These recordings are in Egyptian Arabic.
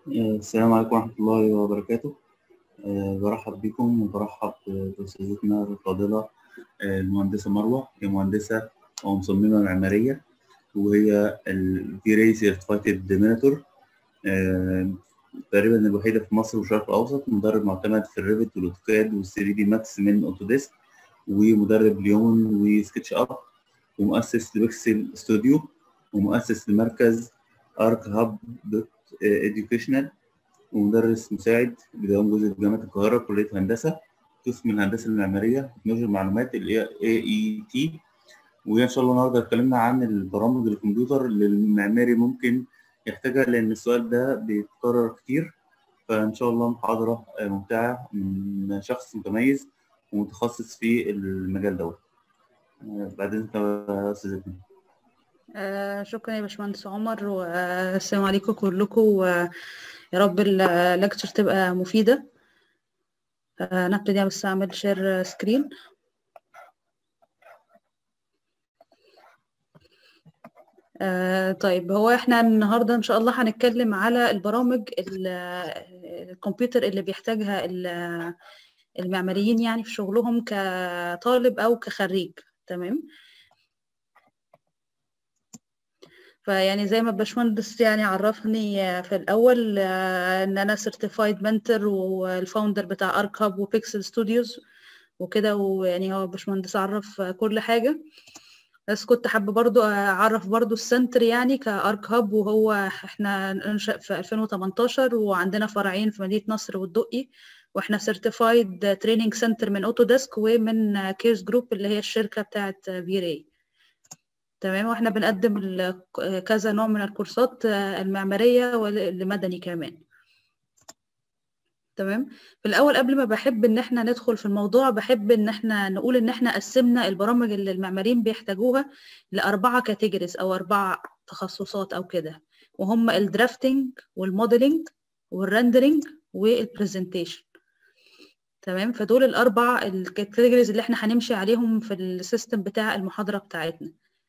السلام عليكم ورحمة الله وبركاته أه برحب بكم وبرحب بأستاذتنا الفاضلة أه المهندسة مروة هي مهندسة ومصممة معمارية وهي الفيري سيرتيفايتد ديميناتور تقريبا الوحيدة في مصر والشرق الأوسط مدرب معتمد في الريفت والأوتوكاد والثري دي ماكس من أوتوديسك ومدرب ليون وسكتش أب ومؤسس لبيكسل ستوديو ومؤسس لمركز ارك هاب دوت educational ومدرس مساعد بدوام جزء في جامعة القاهرة كلية هندسة قسم الهندسة المعمارية تكنولوجيا المعلومات ال AET وإن شاء الله النهاردة اتكلمنا عن البرامج الكمبيوتر اللي المعماري ممكن يحتاجها لأن السؤال ده بيتكرر كتير فإن شاء الله محاضرة ممتعة من شخص متميز ومتخصص في المجال دوت بعدين انت يا استاذ آه شكرا يا باشمهندس عمر والسلام عليكم كلكم ويا رب اللكتشر تبقى مفيدة آه نبتدي بس أعمل شير سكرين آه طيب هو احنا النهاردة إن شاء الله هنتكلم على البرامج الكمبيوتر اللي بيحتاجها المعماريين يعني في شغلهم كطالب أو كخريج تمام فيعني زي ما الباشمهندس يعني عرفني في الاول ان انا سيرتيفايد منتور والفاوندر بتاع ارك هاب وبيكسل ستوديوز وكده ويعني هو الباشمهندس عرف كل حاجه بس كنت حابه برضو اعرف برضو السنتر يعني كارك هاب وهو احنا انشأ في 2018 وعندنا فرعين في مدينه نصر والدقي واحنا سيرتيفايد تريننج سنتر من اوتوديسك ومن كيرز جروب اللي هي الشركه بتاعه فيري تمام واحنا بنقدم كذا نوع من الكورسات المعمارية والمدني كمان تمام في الاول قبل ما بحب ان احنا ندخل في الموضوع بحب ان احنا نقول ان احنا قسمنا البرامج اللي المعماريين بيحتاجوها لاربعه كاتيجوريز او اربع تخصصات او كده وهم الدرافتنج والموديلنج والرندرنج والبرزنتيشن تمام فدول الاربع الكاتيجوريز اللي احنا هنمشي عليهم في السيستم بتاع المحاضره بتاعتنا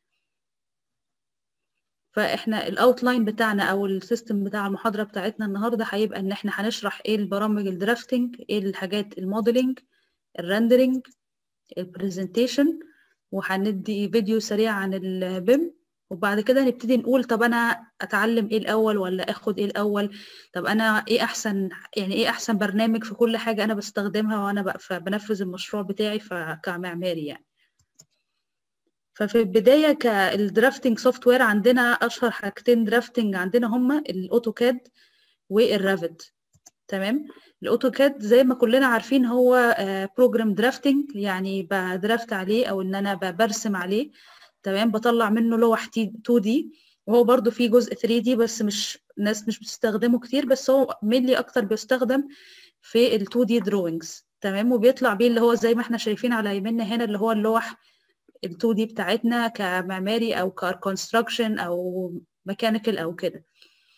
فاحنا الاوتلاين بتاعنا او السيستم بتاع المحاضره بتاعتنا النهارده هيبقى ان احنا هنشرح ايه البرامج الدرافتنج ايه الحاجات الموديلنج الرندرنج البرزنتيشن وهندي فيديو سريع عن البيم وبعد كده نبتدي نقول طب انا اتعلم ايه الاول ولا اخد ايه الاول طب انا ايه احسن يعني ايه احسن برنامج في كل حاجه انا بستخدمها وانا بنفذ المشروع بتاعي كمعماري يعني ففي البدايه كالدرافتنج سوفت وير عندنا اشهر حاجتين درافتنج عندنا هما الاوتوكاد والرافت تمام الاوتوكاد زي ما كلنا عارفين هو بروجرام درافتنج يعني بدرافت عليه او ان انا برسم عليه تمام بطلع منه لوح 2 دي وهو برضو فيه جزء 3 دي بس مش الناس مش بتستخدمه كتير بس هو مينلي اكتر بيستخدم في ال 2 دي دروينجز تمام وبيطلع بيه اللي هو زي ما احنا شايفين على يميننا هنا اللي هو اللوح ال 2 دي بتاعتنا كمعماري او ككونستراكشن او ميكانيكال او كده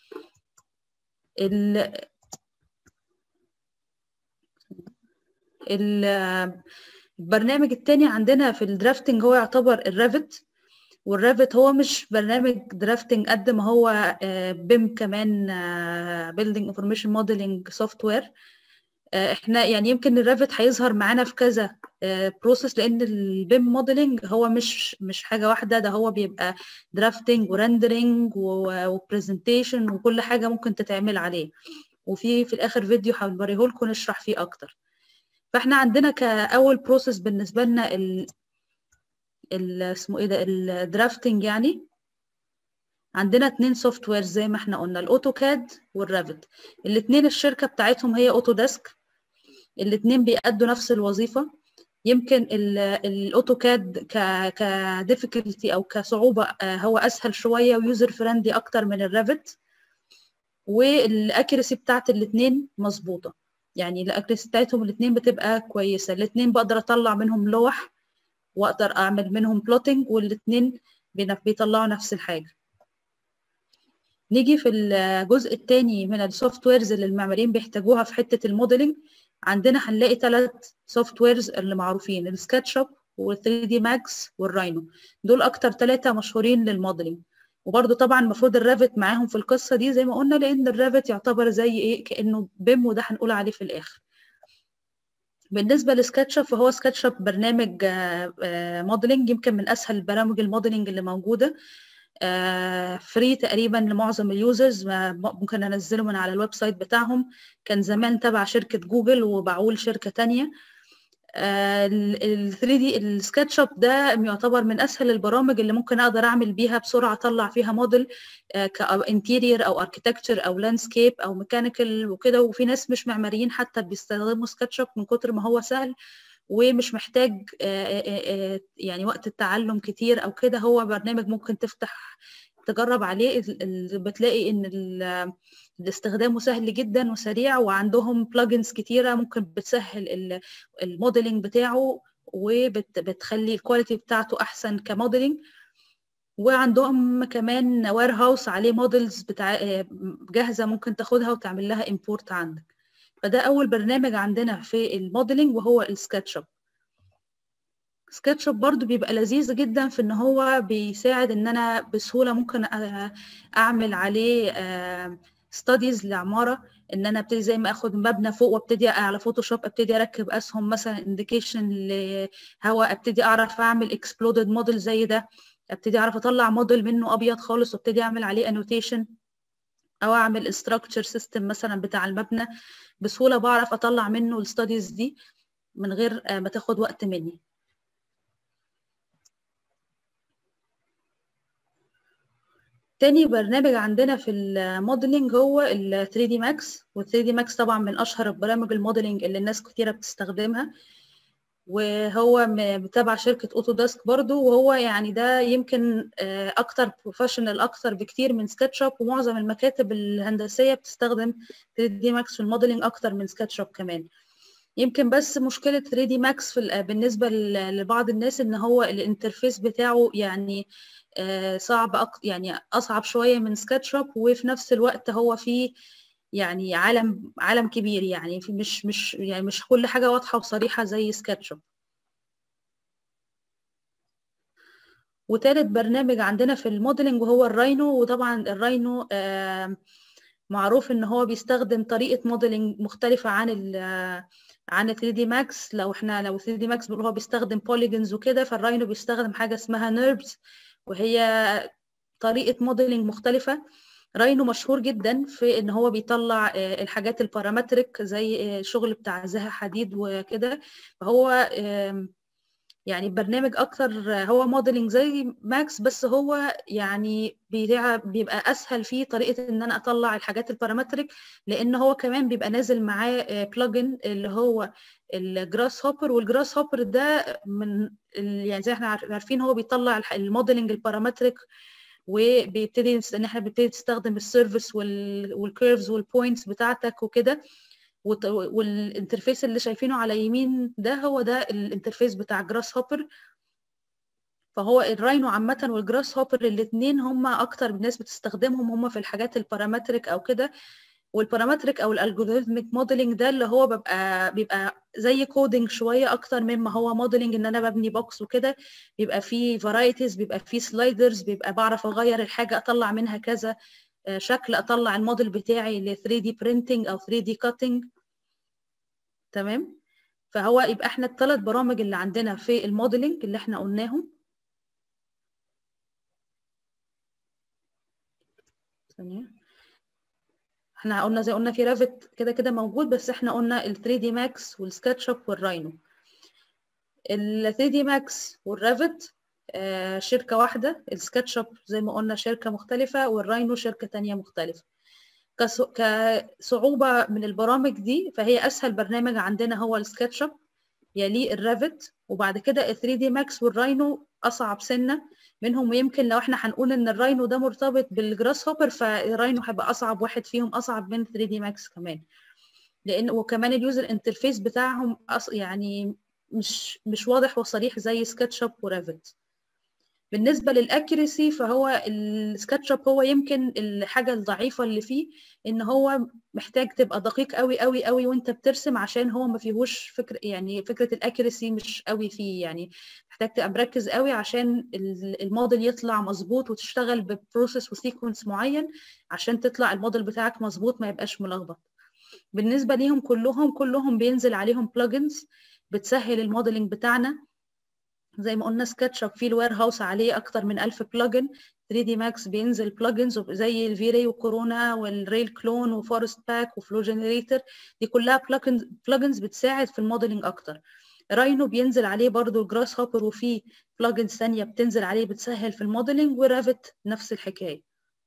ال البرنامج التاني عندنا في الدرافتنج هو يعتبر الرافت والرافت هو مش برنامج درافتنج قد ما هو بيم كمان بيلدينج انفورميشن موديلنج سوفت وير احنا يعني يمكن الرافت هيظهر معانا في كذا بروسيس لان البيم موديلنج هو مش مش حاجه واحده ده هو بيبقى درافتنج ورندرنج وبرزنتيشن وكل حاجه ممكن تتعمل عليه وفي في الاخر فيديو هنوريه لكم نشرح فيه اكتر فاحنا عندنا كاول بروسيس بالنسبه لنا ال ال اسمه ايه ده الدرافتنج يعني عندنا اتنين سوفت وير زي ما احنا قلنا الاوتوكاد والرافت الاتنين الشركه بتاعتهم هي اوتوديسك الاتنين بيأدوا نفس الوظيفه يمكن الاوتوكاد ك كديفيكولتي او كصعوبه هو اسهل شويه ويوزر فريندلي اكتر من الرافت والاكيرسي بتاعت الاتنين مظبوطه يعني الاكيرسي بتاعتهم الاتنين بتبقى كويسه الاتنين بقدر اطلع منهم لوح واقدر اعمل منهم بلوتنج والاتنين بيطلعوا نفس الحاجه نيجي في الجزء الثاني من السوفت ويرز اللي المعماريين بيحتاجوها في حته الموديلنج عندنا هنلاقي ثلاث سوفت ويرز اللي معروفين السكتش اب وال3 دي ماكس والراينو دول اكتر ثلاثه مشهورين للموديلنج وبرده طبعا المفروض الرافت معاهم في القصه دي زي ما قلنا لان الرافت يعتبر زي ايه كانه بيم وده هنقول عليه في الاخر بالنسبه لسكتش اب فهو سكتش اب برنامج موديلنج يمكن من اسهل برامج الموديلنج اللي موجوده فري تقريبا لمعظم اليوزرز ممكن انزله من على الويب سايت بتاعهم كان زمان تبع شركه جوجل وباعوه لشركه تانية ال 3 دي السكتش اب ده يعتبر من اسهل البرامج اللي ممكن اقدر اعمل بيها بسرعه اطلع فيها موديل كانتيرير او اركيتكتشر او لاندسكيب او ميكانيكال وكده وفي ناس مش معماريين حتى بيستخدموا سكتش اب من كتر ما هو سهل ومش محتاج يعني وقت التعلم كتير او كده هو برنامج ممكن تفتح تجرب عليه بتلاقي ان الاستخدامه سهل جدا وسريع وعندهم بلجنز كتيره ممكن بتسهل الموديلنج بتاعه وبتخلي الكواليتي بتاعته احسن كموديلنج وعندهم كمان وير هاوس عليه موديلز بتاع جاهزه ممكن تاخدها وتعمل لها امبورت عندك فده اول برنامج عندنا في الموديلنج وهو السكتش اب سكتش اب برضو بيبقى لذيذ جدا في ان هو بيساعد ان انا بسهوله ممكن اعمل عليه ستاديز لعماره ان انا ابتدي زي ما اخد مبنى فوق وابتدي على فوتوشوب ابتدي اركب اسهم مثلا انديكيشن لهواء ابتدي اعرف اعمل اكسبلودد موديل زي ده ابتدي اعرف اطلع موديل منه ابيض خالص وابتدي اعمل عليه انوتيشن او اعمل استراكشر سيستم مثلا بتاع المبنى بسهوله بعرف اطلع منه الستاديز دي من غير ما تاخد وقت مني تاني برنامج عندنا في الموديلنج هو ال 3 دي ماكس وال 3 دي ماكس طبعا من اشهر برامج الموديلنج اللي الناس كتيره بتستخدمها وهو تبع شركه اوتوداسك برضو وهو يعني ده يمكن اكتر بروفيشنال اكتر بكتير من سكتش اب ومعظم المكاتب الهندسيه بتستخدم 3 دي ماكس في الموديلنج اكتر من سكتش اب كمان يمكن بس مشكله 3 دي ماكس في بالنسبه لبعض الناس ان هو الانترفيس بتاعه يعني صعب أك... يعني اصعب شويه من سكتش اب وفي نفس الوقت هو فيه يعني عالم عالم كبير يعني في مش مش يعني مش كل حاجه واضحه وصريحه زي سكتش اب وتالت برنامج عندنا في الموديلنج وهو الراينو وطبعا الراينو آه معروف ان هو بيستخدم طريقه موديلنج مختلفه عن ال عن 3 دي ماكس لو احنا لو 3 دي ماكس هو بيستخدم بوليجونز وكده فالراينو بيستخدم حاجه اسمها نيرفز وهي طريقه موديلنج مختلفه راينو مشهور جدا في ان هو بيطلع الحاجات البارامتريك زي الشغل بتاع زها حديد وكده فهو يعني برنامج اكتر هو موديلنج زي ماكس بس هو يعني بيبقى اسهل فيه طريقه ان انا اطلع الحاجات البارامتريك لان هو كمان بيبقى نازل معاه بلجن اللي هو الجراس هوبر والجراس هوبر ده من يعني زي احنا عارفين هو بيطلع الموديلنج البارامتريك وبيبتدي ان احنا بنبتدي نستخدم السيرفيس والكيرفز والبوينتس بتاعتك وكده والانترفيس اللي شايفينه على يمين ده هو ده الانترفيس بتاع جراس هوبر فهو الراينو عامة والجراس هوبر الاثنين هم أكتر الناس بتستخدمهم هم في الحاجات البارامتريك أو كده والبارامتريك أو الالجوريثميك موديلنج ده اللي هو بيبقى بيبقى زي كودينج شوية أكتر مما هو موديلنج إن أنا ببني بوكس وكده بيبقى فيه فرايتيز بيبقى فيه سلايدرز بيبقى بعرف أغير الحاجة أطلع منها كذا شكل أطلع الموديل بتاعي ل 3 دي printing أو 3 دي cutting تمام فهو يبقى احنا الثلاث برامج اللي عندنا في الموديلنج اللي احنا قلناهم ثانية احنا قلنا زي قلنا في رافت كده كده موجود بس احنا قلنا ال 3 دي ماكس والسكتش اب والراينو ال 3 دي ماكس والرافت آه شركة واحدة السكتش اب زي ما قلنا شركة مختلفة والراينو شركة تانية مختلفة كصعوبة من البرامج دي فهي أسهل برنامج عندنا هو السكتش اب يليه الرافت وبعد كده ال 3 دي ماكس والراينو أصعب سنة منهم ويمكن لو احنا هنقول ان الراينو ده مرتبط بالجراس هوبر فالراينو هيبقى أصعب واحد فيهم أصعب من 3 دي ماكس كمان لأن وكمان اليوزر انترفيس بتاعهم يعني مش مش واضح وصريح زي سكتش اب ورافت بالنسبه للاكيرسي فهو السكتش اب هو يمكن الحاجه الضعيفه اللي فيه ان هو محتاج تبقى دقيق قوي قوي قوي وانت بترسم عشان هو ما فيهوش فكر يعني فكره الاكيرسي مش قوي فيه يعني محتاج تبقى مركز قوي عشان الموديل يطلع مظبوط وتشتغل ببروسيس وسيكونس معين عشان تطلع الموديل بتاعك مظبوط ما يبقاش ملخبط بالنسبه ليهم كلهم كلهم بينزل عليهم بلجنز بتسهل الموديلنج بتاعنا زي ما قلنا سكتش اب فيه الوير هاوس عليه اكتر من 1000 بلجن 3 دي ماكس بينزل بلجنز زي الفيري وكورونا والريل كلون وفورست باك وفلو جنريتور دي كلها بلجنز بتساعد في الموديلنج اكتر راينو بينزل عليه برضو الجراس هوبر وفي بلجنز ثانيه بتنزل عليه بتسهل في الموديلنج ورافت نفس الحكايه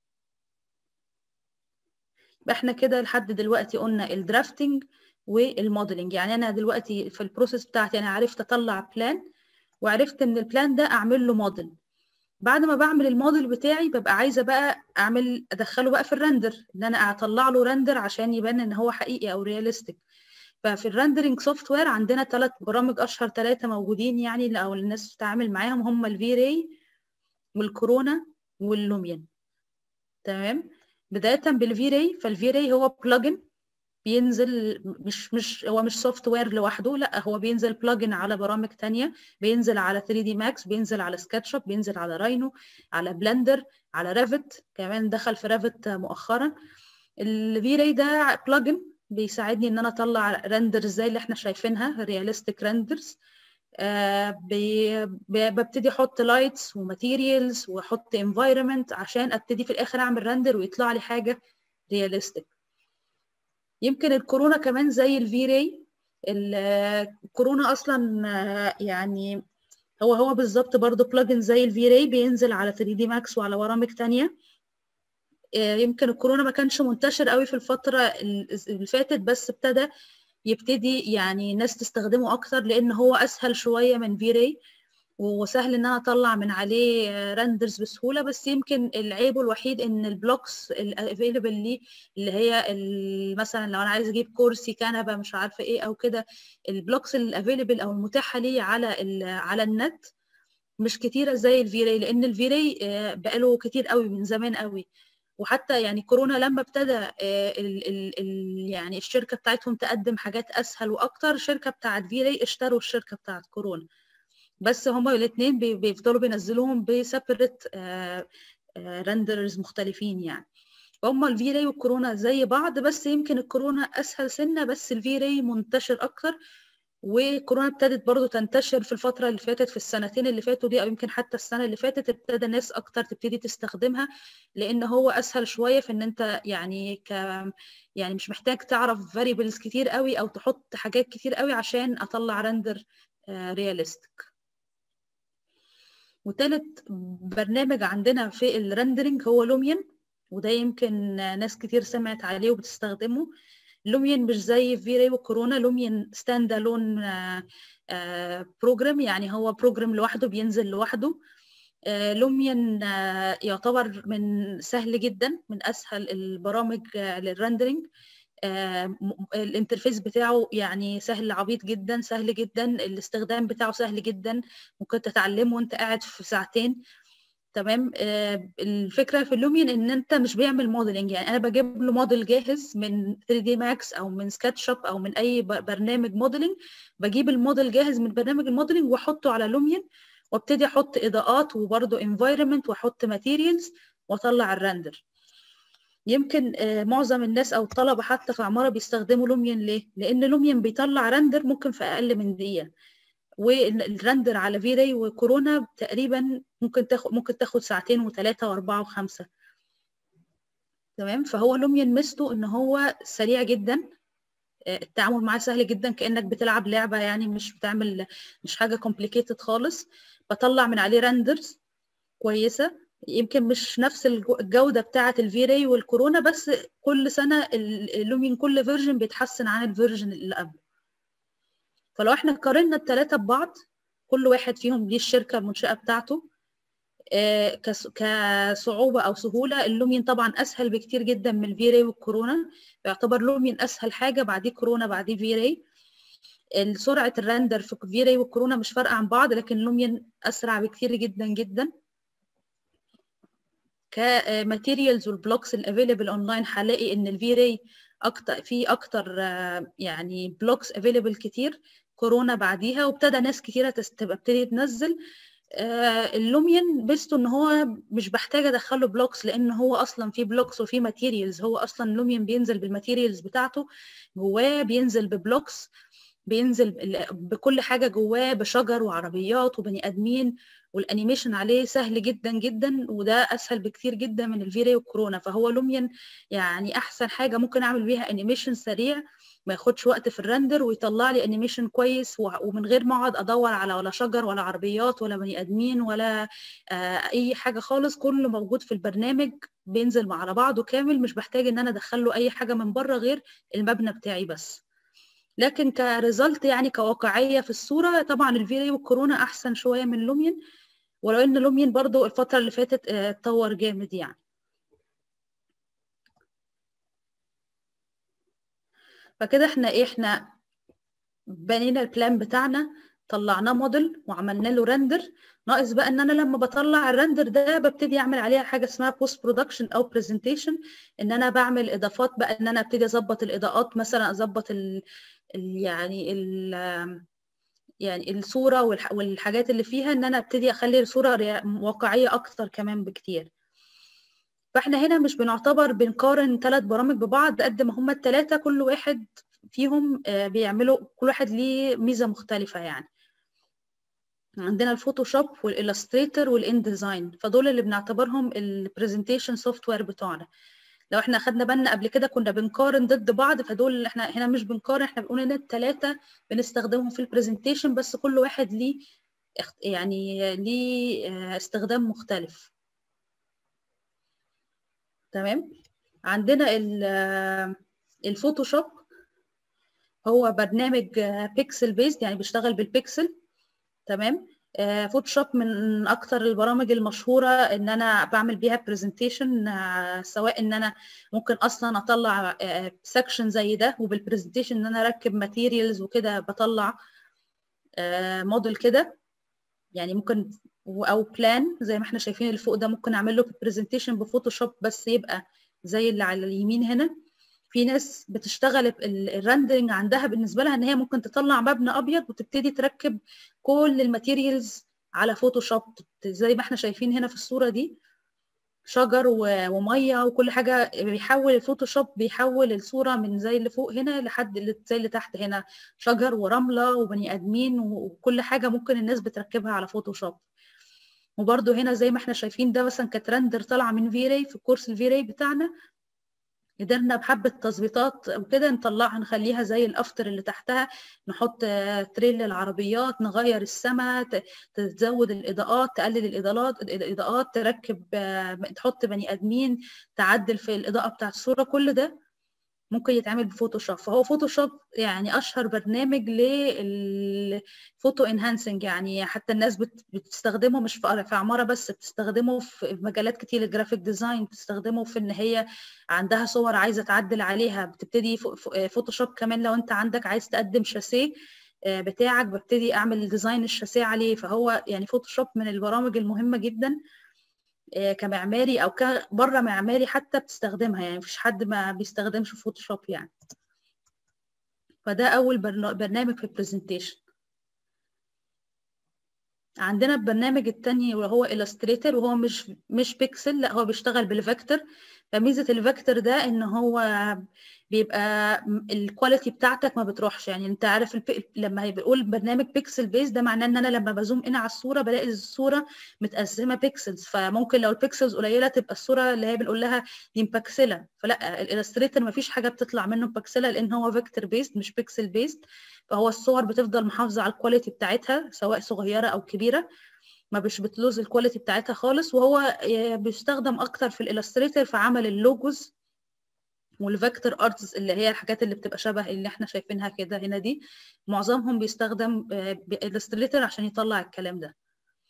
يبقى احنا كده لحد دلوقتي قلنا الدرافتنج والموديلنج يعني انا دلوقتي في البروسيس بتاعتي انا عرفت اطلع بلان وعرفت ان البلان ده اعمل له موديل بعد ما بعمل الموديل بتاعي ببقى عايزه بقى اعمل ادخله بقى في الرندر ان انا اطلع له رندر عشان يبان ان هو حقيقي او رياليستيك ففي الرندرنج سوفت وير عندنا ثلاث برامج اشهر ثلاثه موجودين يعني او الناس بتتعامل معاهم هم الفي راي والكورونا واللوميان تمام بدايه بالفي راي فالفي راي هو بلجن بينزل مش مش هو مش سوفت وير لوحده لا هو بينزل بلجن على برامج تانية بينزل على 3 دي ماكس بينزل على سكتش اب بينزل على راينو على بلندر على ريفت كمان دخل في ريفت مؤخرا الفي راي ده بلجن بيساعدني ان انا اطلع رندر زي اللي احنا شايفينها رياليستيك رندرز آه ببتدي احط لايتس وماتيريالز واحط انفايرمنت عشان ابتدي في الاخر اعمل رندر ويطلع لي حاجه رياليستيك يمكن الكورونا كمان زي الفي راي الكورونا اصلا يعني هو هو بالظبط برضه بلجن زي الفي راي بينزل على 3 دي ماكس وعلى برامج تانية يمكن الكورونا ما كانش منتشر قوي في الفترة اللي فاتت بس ابتدى يبتدي يعني ناس تستخدمه اكتر لان هو اسهل شوية من في راي وسهل ان انا اطلع من عليه رندرز بسهوله بس يمكن العيب الوحيد ان البلوكس الافيلبل ليه اللي هي مثلا لو انا عايز اجيب كرسي كنبه مش عارفه ايه او كده البلوكس الافيلبل او المتاحه ليه على على النت مش كتيره زي الفيراي لان الفيراي بقاله كتير قوي من زمان قوي وحتى يعني كورونا لما ابتدى ال ال ال يعني الشركه بتاعتهم تقدم حاجات اسهل واكتر الشركه بتاعت فيراي اشتروا الشركه بتاعت كورونا بس هما الاثنين بيفضلوا بينزلوهم بسيبريت رندرز مختلفين يعني هما الفي راي والكورونا زي بعض بس يمكن الكورونا اسهل سنه بس الفي راي منتشر اكتر وكورونا ابتدت برضو تنتشر في الفترة اللي فاتت في السنتين اللي فاتوا دي أو يمكن حتى السنة اللي فاتت ابتدى ناس أكتر تبتدي تستخدمها لأن هو أسهل شوية في إن أنت يعني ك يعني مش محتاج تعرف variables كتير قوي أو تحط حاجات كتير قوي عشان أطلع رندر رياليستيك وتالت برنامج عندنا في الرندرنج هو لوميان وده يمكن ناس كتير سمعت عليه وبتستخدمه لوميان مش زي فيري وكورونا لوميان ستاند الون بروجرام يعني هو بروجرام لوحده بينزل لوحده لوميان يعتبر من سهل جدا من اسهل البرامج للرندرنج الانترفيس بتاعه يعني سهل عبيط جدا سهل جدا الاستخدام بتاعه سهل جدا ممكن تتعلمه وانت قاعد في ساعتين تمام الفكره في اللوميان ان انت مش بيعمل موديلنج يعني انا بجيب له موديل جاهز من 3 دي ماكس او من سكتش اب او من اي برنامج موديلنج بجيب الموديل جاهز من برنامج الموديلنج واحطه على لوميان وابتدي احط اضاءات وبرده انفايرمنت واحط ماتيريالز واطلع الرندر يمكن معظم الناس او الطلبه حتى في عماره بيستخدموا لوميان ليه لان لوميان بيطلع رندر ممكن في اقل من دقيقه والرندر على فيراي وكورونا تقريبا ممكن تاخد ممكن تاخد ساعتين وثلاثه واربعه وخمسه تمام فهو لوميان ميزته ان هو سريع جدا التعامل معاه سهل جدا كانك بتلعب لعبه يعني مش بتعمل مش حاجه كومبليكيتد خالص بطلع من عليه رندرز كويسه يمكن مش نفس الجودة بتاعة الفيراي والكورونا بس كل سنة اللومين كل فيرجن بيتحسن عن الفيرجن اللي قبله فلو احنا قارنا الثلاثة ببعض كل واحد فيهم ليه الشركة المنشأة بتاعته كصعوبة أو سهولة اللومين طبعا أسهل بكتير جدا من الفيراي والكورونا يعتبر لومين أسهل حاجة بعديه كورونا بعديه فيراي سرعة الرندر في فيراي والكورونا مش فارقة عن بعض لكن لومين أسرع بكتير جدا جدا كماتيريالز والبلوكس الافيلبل اونلاين هلاقي ان الفي راي اكتر في اكتر يعني بلوكس افيلبل كتير كورونا بعديها وابتدى ناس كتيره تبتدي تنزل اللوميان بيستو ان هو مش بحتاج ادخله بلوكس لان هو اصلا في بلوكس وفي ماتيريالز هو اصلا اللوميان بينزل بالماتيريالز بتاعته جواه بينزل ببلوكس بينزل بكل حاجه جواه بشجر وعربيات وبني ادمين والانيميشن عليه سهل جدا جدا وده اسهل بكتير جدا من الفيري والكورونا فهو لوميان يعني احسن حاجه ممكن اعمل بيها انيميشن سريع ما ياخدش وقت في الرندر ويطلع لي انيميشن كويس ومن غير ما اقعد ادور على ولا شجر ولا عربيات ولا بني ادمين ولا آه اي حاجه خالص كله موجود في البرنامج بينزل على بعضه كامل مش بحتاج ان انا ادخل له اي حاجه من بره غير المبنى بتاعي بس لكن كريزلت يعني كواقعيه في الصوره طبعا الفيري والكورونا احسن شويه من لوميان ولو ان لوميان برضو الفتره اللي فاتت اتطور جامد يعني فكده احنا ايه احنا بنينا البلان بتاعنا طلعناه موديل وعملنا له رندر ناقص بقى ان انا لما بطلع الرندر ده ببتدي اعمل عليها حاجه اسمها بوست برودكشن او برزنتيشن ان انا بعمل اضافات بقى ان انا ابتدي اظبط الاضاءات مثلا اظبط ال يعني ال يعني الصوره والحاجات اللي فيها ان انا ابتدي اخلي الصوره واقعيه اكتر كمان بكتير فاحنا هنا مش بنعتبر بنقارن ثلاث برامج ببعض قد ما هما الثلاثه كل واحد فيهم بيعملوا كل واحد ليه ميزه مختلفه يعني عندنا الفوتوشوب والإلستريتور والإن ديزاين فدول اللي بنعتبرهم البرزنتيشن سوفت وير بتوعنا لو احنا خدنا بالنا قبل كده كنا بنقارن ضد بعض فدول اللي احنا هنا مش بنقارن احنا بنقول ان الثلاثه بنستخدمهم في البرزنتيشن بس كل واحد ليه يعني ليه استخدام مختلف تمام عندنا الفوتوشوب هو برنامج بيكسل بيست يعني بيشتغل بالبيكسل تمام فوتوشوب من اكتر البرامج المشهوره ان انا بعمل بيها برزنتيشن سواء ان انا ممكن اصلا اطلع سكشن زي ده وبالبرزنتيشن ان انا اركب ماتيريالز وكده بطلع موديل كده يعني ممكن او بلان زي ما احنا شايفين اللي فوق ده ممكن اعمل له برزنتيشن بفوتوشوب بس يبقى زي اللي على اليمين هنا في ناس بتشتغل الرندرنج عندها بالنسبه لها ان هي ممكن تطلع مبنى ابيض وتبتدي تركب كل الماتيريالز على فوتوشوب زي ما احنا شايفين هنا في الصوره دي شجر وميه وكل حاجه بيحول الفوتوشوب بيحول الصوره من زي اللي فوق هنا لحد اللي زي اللي تحت هنا شجر ورمله وبني ادمين وكل حاجه ممكن الناس بتركبها على فوتوشوب وبرده هنا زي ما احنا شايفين ده مثلا كانت رندر طالعه من فيري في كورس الفيري بتاعنا قدرنا بحبة تظبيطات وكده نطلعها نخليها زي الأفتر اللي تحتها نحط تريل للعربيات نغير السماء تزود الإضاءات تقلل الإضاءات الإضاءات تركب تحط بني آدمين تعدل في الإضاءة بتاعت الصورة كل ده ممكن يتعمل بفوتوشوب فهو فوتوشوب يعني اشهر برنامج للفوتو انهانسنج يعني حتى الناس بتستخدمه مش في عماره بس بتستخدمه في مجالات كتير الجرافيك ديزاين بتستخدمه في ان هي عندها صور عايزه تعدل عليها بتبتدي فوتوشوب كمان لو انت عندك عايز تقدم شاسيه بتاعك ببتدي اعمل ديزاين الشاسيه عليه فهو يعني فوتوشوب من البرامج المهمه جدا كمعماري او بره معماري حتى بتستخدمها يعني مفيش حد ما بيستخدمش فوتوشوب يعني فده اول برنامج في البرزنتيشن عندنا البرنامج التاني وهو إلستريتور وهو مش مش بيكسل لا هو بيشتغل بالفيكتور فميزة الفيكتور ده ان هو بيبقى الكواليتي بتاعتك ما بتروحش يعني انت عارف البي... لما بيقول برنامج بيكسل بيس ده معناه ان انا لما بزوم ان على الصوره بلاقي الصوره متقسمه بيكسلز فممكن لو البيكسلز قليله تبقى الصوره اللي هي بنقول لها دي مبكسله فلا الالستريتور ما فيش حاجه بتطلع منه مبكسله لان هو فيكتور بيست مش بيكسل بيست فهو الصور بتفضل محافظه على الكواليتي بتاعتها سواء صغيره او كبيره ما مش بتلوز الكواليتي بتاعتها خالص وهو بيستخدم اكتر في الالستريتور في عمل اللوجوز والفيكتور ارتس اللي هي الحاجات اللي بتبقى شبه اللي احنا شايفينها كده هنا دي معظمهم بيستخدم الستريتور عشان يطلع الكلام ده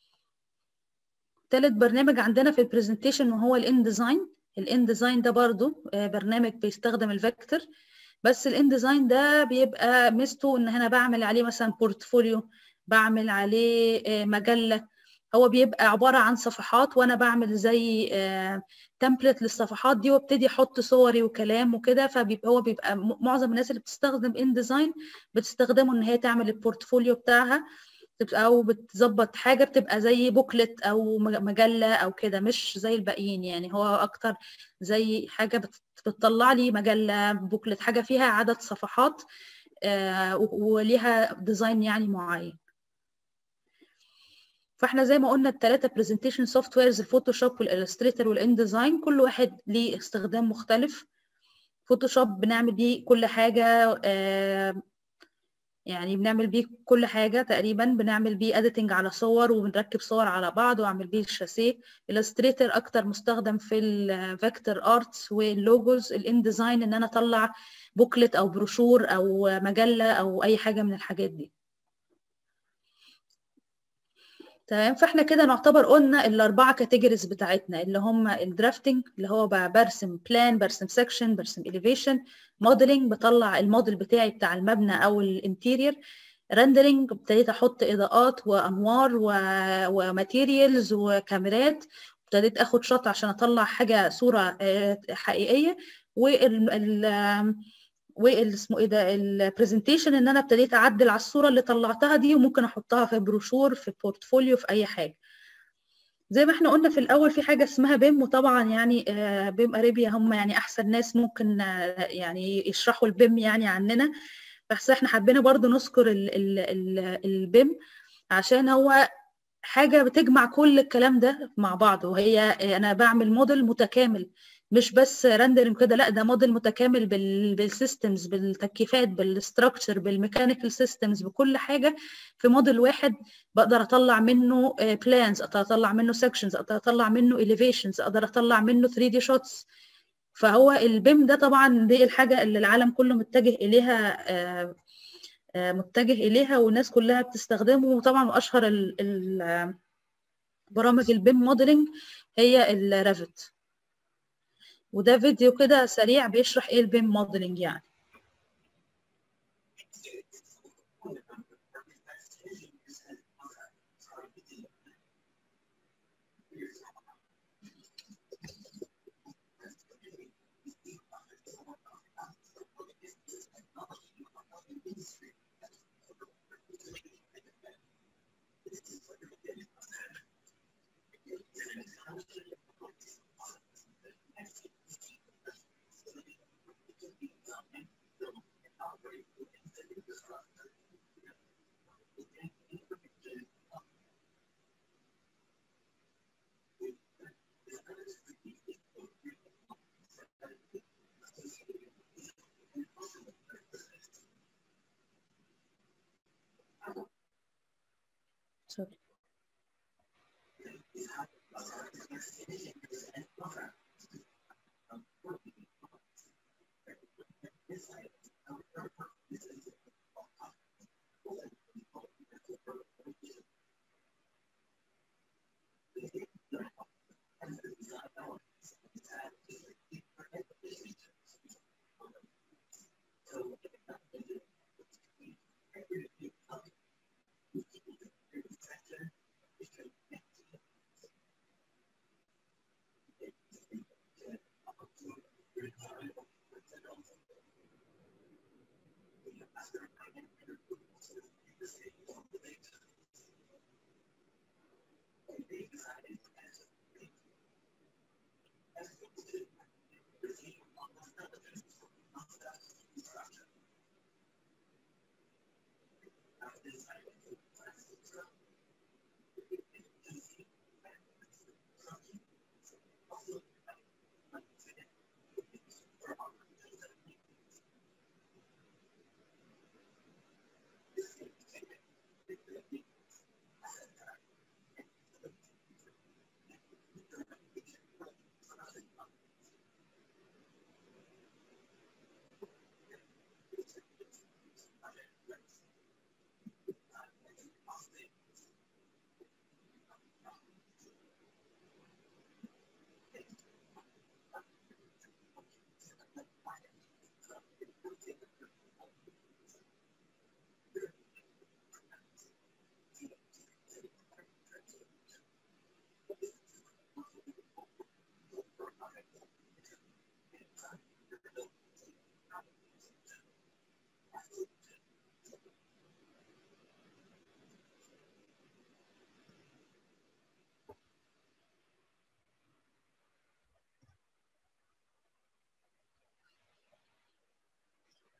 تالت برنامج عندنا في البرزنتيشن وهو الان ديزاين الان ديزاين ده برضو برنامج بيستخدم الفيكتور بس الان ديزاين ده بيبقى ميزته ان هنا بعمل عليه مثلا بورتفوليو بعمل عليه مجله هو بيبقى عبارة عن صفحات وأنا بعمل زي تمبلت للصفحات دي وابتدي أحط صوري وكلام وكده فبيبقى هو بيبقى معظم الناس اللي بتستخدم إن ديزاين بتستخدمه إن هي تعمل البورتفوليو بتاعها أو بتظبط حاجة بتبقى زي بوكلت أو مجلة أو كده مش زي الباقيين يعني هو أكتر زي حاجة بتطلع لي مجلة بوكلت حاجة فيها عدد صفحات وليها ديزاين يعني معين فاحنا زي ما قلنا الثلاثه برزنتيشن سوفت ويرز الفوتوشوب والالستريتور والان ديزاين كل واحد ليه استخدام مختلف فوتوشوب بنعمل بيه كل حاجه آه يعني بنعمل بيه كل حاجه تقريبا بنعمل بيه اديتنج على صور وبنركب صور على بعض واعمل بيه الشاسيه الستريتور اكتر مستخدم في الفيكتور ارتس واللوجوز الان ديزاين ان انا اطلع بوكلت او بروشور او مجله او اي حاجه من الحاجات دي تمام فاحنا كده نعتبر قلنا الاربعه كاتيجوريز بتاعتنا اللي هم الدرافتنج اللي هو برسم بلان برسم سكشن برسم اليفيشن موديلنج بطلع الموديل بتاعي بتاع المبنى او الانتيرير رندرنج ابتديت احط اضاءات وانوار وماتيريالز وكاميرات ابتديت اخد شوت عشان اطلع حاجه صوره حقيقيه وال والاسمه ايه ده البرزنتيشن ان انا ابتديت اعدل على الصوره اللي طلعتها دي وممكن احطها في بروشور في بورتفوليو في اي حاجه زي ما احنا قلنا في الاول في حاجه اسمها بيم وطبعا يعني بيم اريبيا هم يعني احسن ناس ممكن يعني يشرحوا البيم يعني عننا بس احنا حبينا برضو نذكر البيم عشان هو حاجه بتجمع كل الكلام ده مع بعض وهي انا بعمل موديل متكامل مش بس رندرنج كده لا ده موديل متكامل بالسيستمز بالتكييفات بالستراكشر بالميكانيكال سيستمز بكل حاجه في موديل واحد بقدر اطلع منه بلانز اقدر اطلع منه سكشنز اقدر اطلع منه اليفيشنز اقدر اطلع منه 3 دي شوتس فهو البيم ده طبعا دي الحاجه اللي العالم كله متجه اليها متجه اليها والناس كلها بتستخدمه وطبعا اشهر برامج البيم موديلنج هي الرافت وده فيديو كده سريع بيشرح ايه البيم موديلنج يعني Sorry.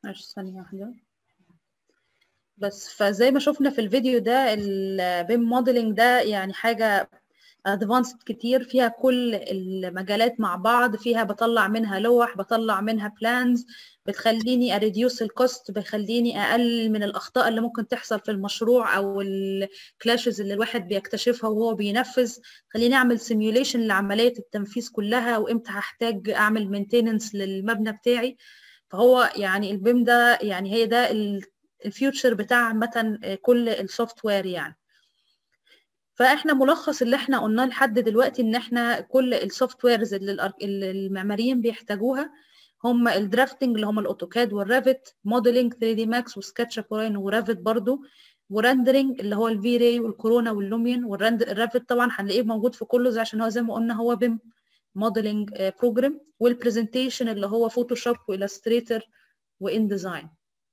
معلش ثانية واحدة بس فزي ما شفنا في الفيديو ده البيم موديلنج ده يعني حاجة ادفانسد كتير فيها كل المجالات مع بعض فيها بطلع منها لوح بطلع منها بلانز بتخليني اريديوس الكوست بيخليني اقلل من الاخطاء اللي ممكن تحصل في المشروع او الكلاشز اللي الواحد بيكتشفها وهو بينفذ خليني اعمل سيميوليشن لعمليه التنفيذ كلها وامتى هحتاج اعمل مينتيننس للمبنى بتاعي فهو يعني البيم ده يعني هي ده الفيوتشر بتاع عامه كل السوفت وير يعني فاحنا ملخص اللي احنا قلناه لحد دلوقتي ان احنا كل السوفت ويرز اللي المعماريين بيحتاجوها هم الدرافتنج اللي هم الاوتوكاد والرافت موديلنج 3 دي ماكس وسكتش اب ورافت برضو ورندرنج اللي هو الفي راي والكورونا واللوميون والرافت طبعا هنلاقيه موجود في كله زي عشان هو زي ما قلنا هو بيم موديلنج بروجرام والبرزنتيشن اللي هو فوتوشوب والستريتور وان ديزاين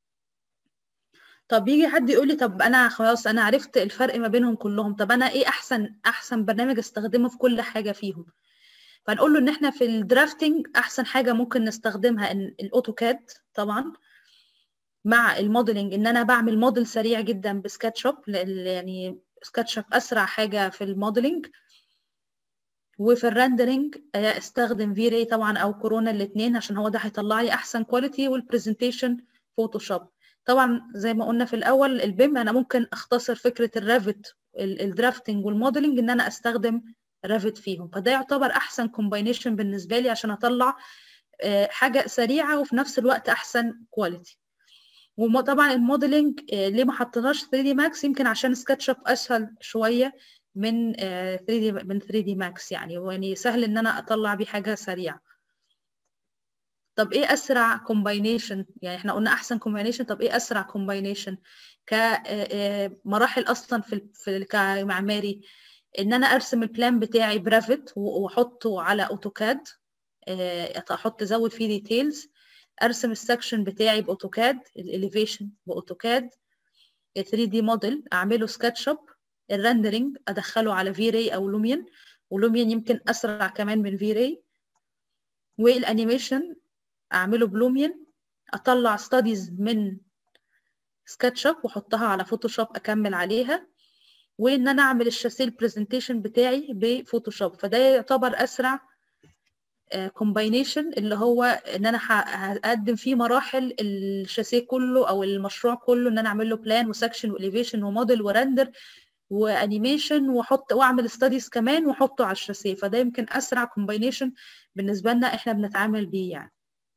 طب يجي حد يقول لي طب انا خلاص انا عرفت الفرق ما بينهم كلهم طب انا ايه احسن احسن برنامج استخدمه في كل حاجه فيهم فنقول له ان احنا في الدرافتنج احسن حاجه ممكن نستخدمها ان الاوتوكاد طبعا مع الموديلنج ان انا بعمل موديل سريع جدا بسكتش اب يعني سكتش اب اسرع حاجه في الموديلنج وفي الرندرنج استخدم في راي طبعا او كورونا الاثنين عشان هو ده هيطلع لي احسن كواليتي والبرزنتيشن فوتوشوب طبعا زي ما قلنا في الاول البيم انا ممكن اختصر فكره الرافت الدرافتنج والموديلنج ان انا استخدم رافت فيهم فده يعتبر احسن كومباينيشن بالنسبه لي عشان اطلع حاجه سريعه وفي نفس الوقت احسن كواليتي وطبعا الموديلنج ليه ما حطيناش 3 دي ماكس يمكن عشان سكتش اب اسهل شويه من 3 دي من 3 دي ماكس يعني يعني سهل ان انا اطلع بيه حاجه سريعه طب ايه اسرع كومباينيشن يعني احنا قلنا احسن كومباينيشن طب ايه اسرع كومباينيشن كمراحل اصلا في في كمعماري ان انا ارسم البلان بتاعي برافت واحطه على اوتوكاد احط ازود فيه ديتيلز ارسم السكشن بتاعي باوتوكاد الاليفيشن باوتوكاد 3 دي موديل اعمله سكتش اب الرندرنج ادخله على في راي او لوميون ولوميون يمكن اسرع كمان من في راي والانيميشن اعمله بلوميون اطلع ستاديز من سكتش اب واحطها على فوتوشوب اكمل عليها وان انا اعمل الشاسيه البرزنتيشن بتاعي بفوتوشوب فده يعتبر اسرع كومباينيشن اللي هو ان انا هقدم فيه مراحل الشاسيه كله او المشروع كله ان انا اعمل له بلان وسكشن واليفيشن وموديل ورندر وانيميشن واحط واعمل ستاديز كمان واحطه على الشاسيه فده يمكن اسرع كومباينيشن بالنسبه لنا احنا بنتعامل بيه يعني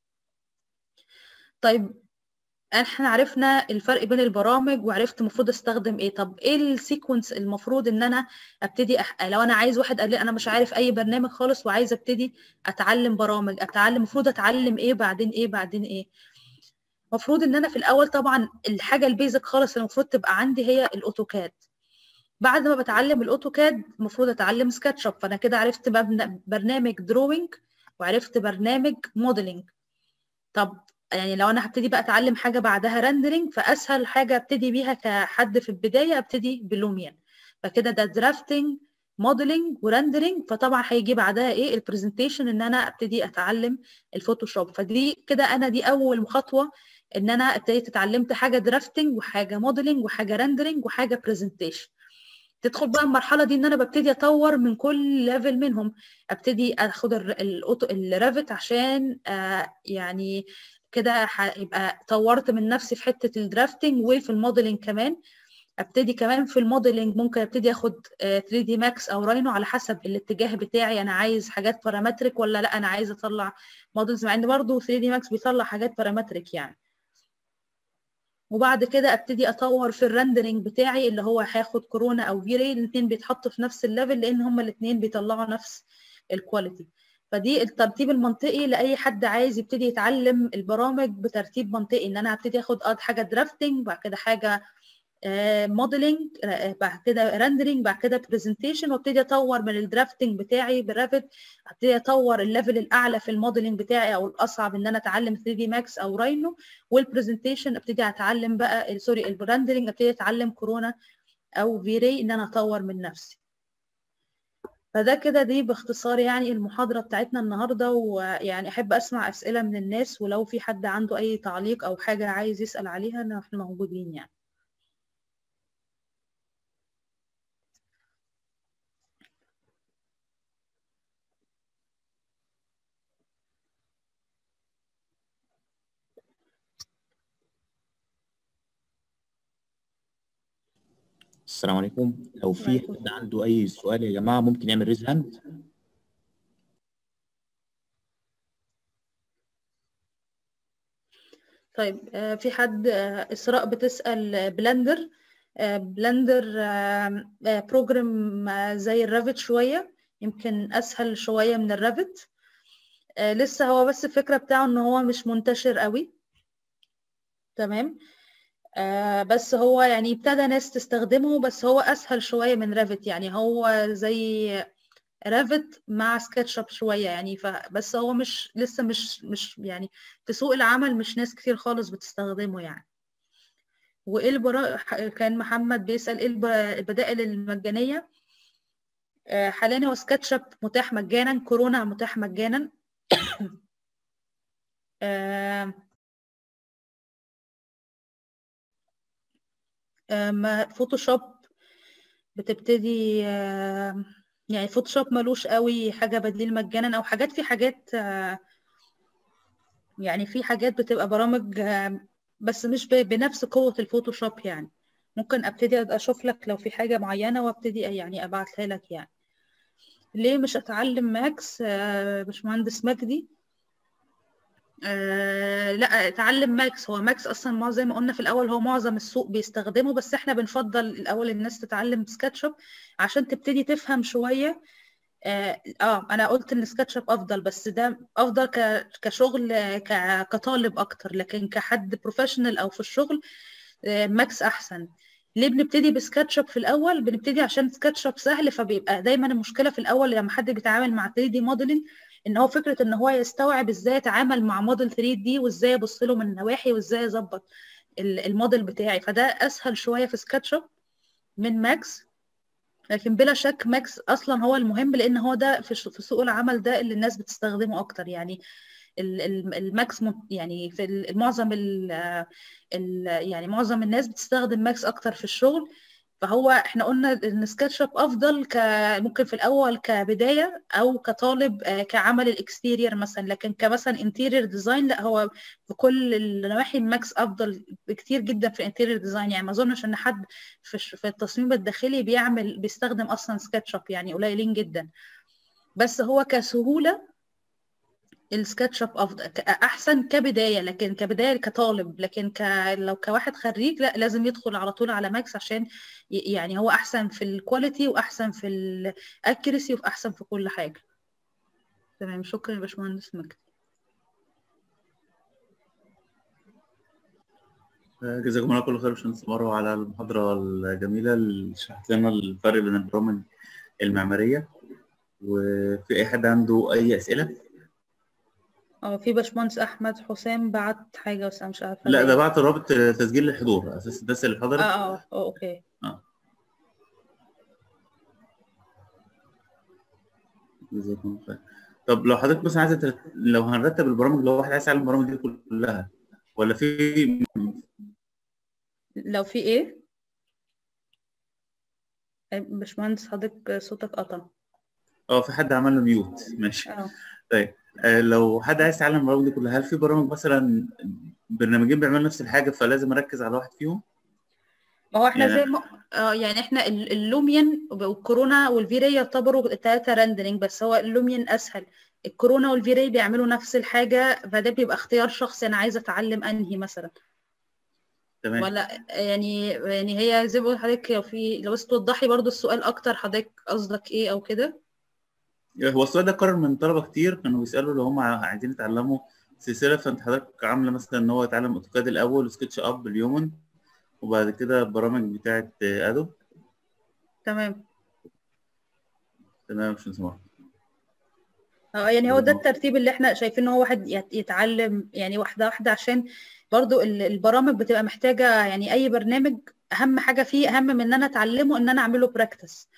طيب احنا عرفنا الفرق بين البرامج وعرفت المفروض استخدم ايه طب ايه السيكونس المفروض ان انا ابتدي أح... لو انا عايز واحد قال لي انا مش عارف اي برنامج خالص وعايز ابتدي اتعلم برامج اتعلم المفروض اتعلم ايه بعدين ايه بعدين ايه المفروض ان انا في الاول طبعا الحاجه البيزك خالص المفروض تبقى عندي هي الاوتوكاد بعد ما بتعلم الاوتوكاد المفروض اتعلم سكتش اب فانا كده عرفت برنامج دروينج وعرفت برنامج موديلنج طب يعني لو انا هبتدي بقى اتعلم حاجه بعدها رندرنج فاسهل حاجه ابتدي بيها كحد في البدايه ابتدي بلوميان فكده ده درافتنج موديلنج ورندرنج فطبعا هيجي بعدها ايه البرزنتيشن ان انا ابتدي اتعلم الفوتوشوب فدي كده انا دي اول خطوه ان انا ابتديت اتعلمت حاجه درافتنج وحاجه موديلنج وحاجه رندرنج وحاجه برزنتيشن تدخل بقى المرحله دي ان انا ببتدي اطور من كل ليفل منهم ابتدي اخد الرافت عشان آه يعني كده هيبقى طورت من نفسي في حته الدرافتنج وفي الموديلنج كمان ابتدي كمان في الموديلنج ممكن ابتدي اخد 3 دي ماكس او راينو على حسب الاتجاه بتاعي انا عايز حاجات بارامتريك ولا لا انا عايز اطلع موديلز مع ان برضه 3 دي ماكس بيطلع حاجات بارامتريك يعني وبعد كده ابتدي اطور في الرندرنج بتاعي اللي هو هاخد كورونا او فيري الاثنين بيتحطوا في نفس الليفل لان هما الاثنين بيطلعوا نفس الكواليتي فدي الترتيب المنطقي لاي حد عايز يبتدي يتعلم البرامج بترتيب منطقي ان انا هبتدي اخد حاجه درافتنج بعد كده حاجه موديلنج بعد كده رندرنج بعد كده برزنتيشن وابتدي اطور من الدرافتنج بتاعي برافت ابتدي اطور الليفل الاعلى في الموديلنج بتاعي او الاصعب ان انا اتعلم 3 دي ماكس او راينو والبرزنتيشن ابتدي اتعلم بقى سوري الرندرنج ابتدي اتعلم كورونا او فيري ان انا اطور من نفسي فده كده دي باختصار يعني المحاضرة بتاعتنا النهاردة ويعني أحب أسمع أسئلة من الناس ولو في حد عنده أي تعليق أو حاجة عايز يسأل عليها نحن موجودين يعني السلام عليكم لو في وعليكم حد عنده أي سؤال يا جماعة ممكن يعمل ريز هاند طيب آه، في حد آه، إسراء بتسأل آه، بلندر آه، بلندر آه، آه، بروجرام آه، زي الرافت شوية يمكن أسهل شوية من الرافت آه، لسه هو بس الفكرة بتاعه إن هو مش منتشر قوي تمام آه، بس هو يعني ابتدى ناس تستخدمه بس هو أسهل شوية من رافت يعني هو زي رافت مع سكتش اب شوية يعني فبس هو مش لسه مش مش يعني في سوق العمل مش ناس كتير خالص بتستخدمه يعني وايه البرا... كان محمد بيسأل ايه الب- البدائل المجانية آه، حاليا هو سكتش اب متاح مجانا كورونا متاح مجانا آه، آه، ما- فوتوشوب بتبتدي آه، يعني فوتوشوب ملوش قوي حاجة بديل مجانا او حاجات في حاجات آه، يعني في حاجات بتبقى برامج آه، بس مش ب- بنفس قوة الفوتوشوب يعني ممكن ابتدي اشوف لك لو في حاجة معينة وابتدي يعني ابعتها لك يعني ليه مش اتعلم ماكس آه، باشمهندس مجدي آه لا اتعلم ماكس هو ماكس اصلا ما زي ما قلنا في الاول هو معظم السوق بيستخدمه بس احنا بنفضل الاول الناس تتعلم سكتشوب عشان تبتدي تفهم شوية اه آه، انا قلت ان سكتشوب افضل بس ده افضل ك كشغل آه، ك كطالب اكتر لكن كحد بروفيشنال او في الشغل آه، ماكس احسن ليه بنبتدي بسكتشوب في الاول بنبتدي عشان سكتشوب سهل فبيبقى دايما المشكله في الاول لما حد بيتعامل مع 3 دي موديلنج ان هو فكره ان هو يستوعب ازاي يتعامل مع موديل 3 دي وازاي يبص له من النواحي وازاي يظبط ال- الموديل بتاعي فده اسهل شويه في سكتشوب من ماكس لكن بلا شك ماكس اصلا هو المهم لان هو ده في ش- في سوق العمل ده اللي الناس بتستخدمه اكتر يعني ال- ال- الماكس م- يعني في ال- معظم ال ال يعني معظم الناس بتستخدم ماكس اكتر في الشغل فهو احنا قلنا ان سكتش اب افضل ك ممكن في الاول كبدايه او كطالب آه، كعمل الاكستيرير مثلا لكن كمثلا انتيرير ديزاين لا هو في كل النواحي ماكس افضل بكتير جدا في الانتيرير ديزاين يعني ما اظنش ان حد في الش- في التصميم الداخلي بيعمل بيستخدم اصلا سكتش اب يعني قليلين جدا بس هو كسهوله السكتش اب افضل ك- احسن كبدايه لكن كبدايه كطالب لكن ك... لو كواحد خريج لا لازم يدخل على طول على ماكس عشان ي... يعني هو احسن في الكواليتي واحسن في الاكيرسي واحسن في كل حاجه تمام شكرا يا باشمهندس مجدي جزاكم الله كل خير يا باشمهندس مروه على المحاضرة الجميلة اللي شرحت لنا الفرق بين البرامج المعمارية وفي أي حد عنده أي أسئلة؟ اه في باشمهندس احمد حسام بعت حاجه بس انا مش عارفه لا ده ده ايه بعت رابط تسجيل الحضور أساس الناس اللي اه حضرت اه اه اوكي اه جزاكم الله خير طب لو حضرتك مثلا عايزة ترت- لو هنرتب البرامج لو واحد عايز يتعلم البرامج دي كلها ولا في لو في ايه آه، باشمهندس حضرتك صوتك قطع اه في حد عمل له ميوت ماشي اه طيب آه، لو حد عايز يتعلم البرامج دي كلها هل في برامج مثلا برنامجين بيعملوا نفس الحاجة فلازم أركز على واحد فيهم؟ ما هو احنا يعني زي ما اه يعني احنا ال- اللوميان والكورونا والفيري يعتبروا التلاتة راندرنج بس هو اللوميان اسهل الكورونا والفيري بيعملوا نفس الحاجة فده بيبقى اختيار شخصي انا عايزة اتعلم انهي مثلا تمام ولا يعني يعني هي زي ما بقول لحضرتك لو في لو بس توضحي برضو السؤال اكتر حضرتك قصدك ايه او كده هو السؤال ده اتكرر من طلبة كتير كانوا بيسألوا لو هم عايزين يتعلموا سلسلة فأنت حضرتك عاملة مثلا إن هو يتعلم أوتوكاد الأول وسكتش أب اليومن وبعد كده البرامج بتاعة أدوب تمام تمام مش نسمع اه يعني هو ده الترتيب اللي احنا شايفين ان هو واحد يت- يتعلم يعني واحدة واحدة عشان برضو ال- البرامج بتبقى محتاجة يعني اي برنامج اهم حاجة فيه اهم من ان انا اتعلمه ان انا اعمله براكتس